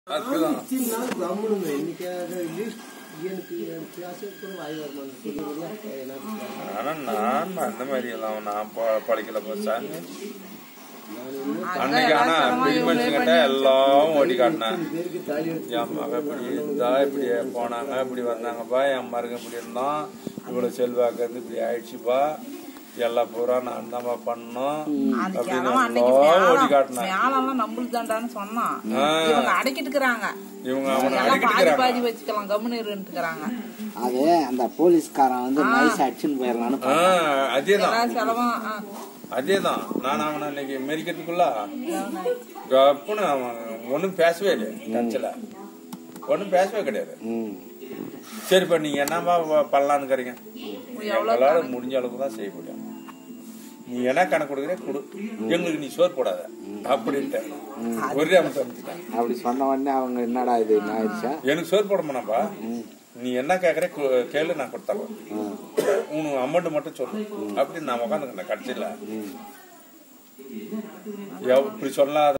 அதுதான் இத்தனை நாள் கம்முனுங்க இன்னைக்கு லிஸ்ட் எனக்கு எனக்கு பேச கூட வாய் வர மாட்டேங்குது ஆனா நான் அந்த மாதிரி எல்லாம் நான் ப- பழிக்கல போ சாமி அன்னைக்கு ஆனா பெரிய மனுஷங்கிட்ட எல்லாம் ஓடி காட்டினேன் பேருக்கு தாலி எடுத்து என் மக இப்படி இருந்தா இப்படி போனாங்க இப்படி வந்தாங்கப்பா என் மருங்க இப்படி இருந்தான் இவ்வளவு செல்வாக்கு இருந்து இப்படி ஆயிடுச்சுப்பா எல்லாம் பூரா நான் தான்ப்பா பண்ணோம் அது அப்படின்னு கிழமை அன்னைக்கு எல்லாம் ஓடி மேலம் காட்டினேன் மேலம்லாம் நம்மளுக்கு தாண்டான்னு சொன்னான் ஆ. இவங்க அடக்கிட்டு இருக்கிறாங்க இவங்க அவனை எல்லாம் அடிக்கிட்டு பாதி இருக்கிறாங்க பாதி வச்சுக்கலாம் கம்முன்னு இருக்கிறாங்க அது அந்த போலீஸ்காரன் வந்து நைஸ் அடிச்சுன்னு போயிடலான்னு ஆ, அதேதான் எல்லா செலவும் ஆ. அதேதான் நான் அவனை இன்னைக்கு மெரிக்கிறதுக்குள்ள கப்புன்னு அவன் ஒன்றும் பேசவே இல்லை டச்சில் ஒன்றும் பேசவே கிடையாது ம் சரிப்பா நீங்க என்னப்பா ப- பண்ணலான்னு இருக்கிறீங்க எவ்வளவு எங்களால முடிஞ்ச அளவுக்கு தான் செய்ய முடியும் நீ என்ன கணக்கு கொடுக்குற கொடு எங்களுக்கு நீ சோறு போடாத அப்படின்ட்டு ஒரே அமர்த்து அமைச்சிட்டேன் அப்படி சொன்ன உடனே அவங்க என்னடா இது என்ன ஆயிடுச்சா எனக்கு சோறு போட மாட்டாப்பா நீ என்ன கேக்குற கு- கேளு நான் கொடுத்துறேன் உனக்கு அமௌண்ட் மட்டும் சொல்லு அப்படின்னு நான் உட்காந்துக்கிறேன் கடைசியில் இப்படி சொல்லாத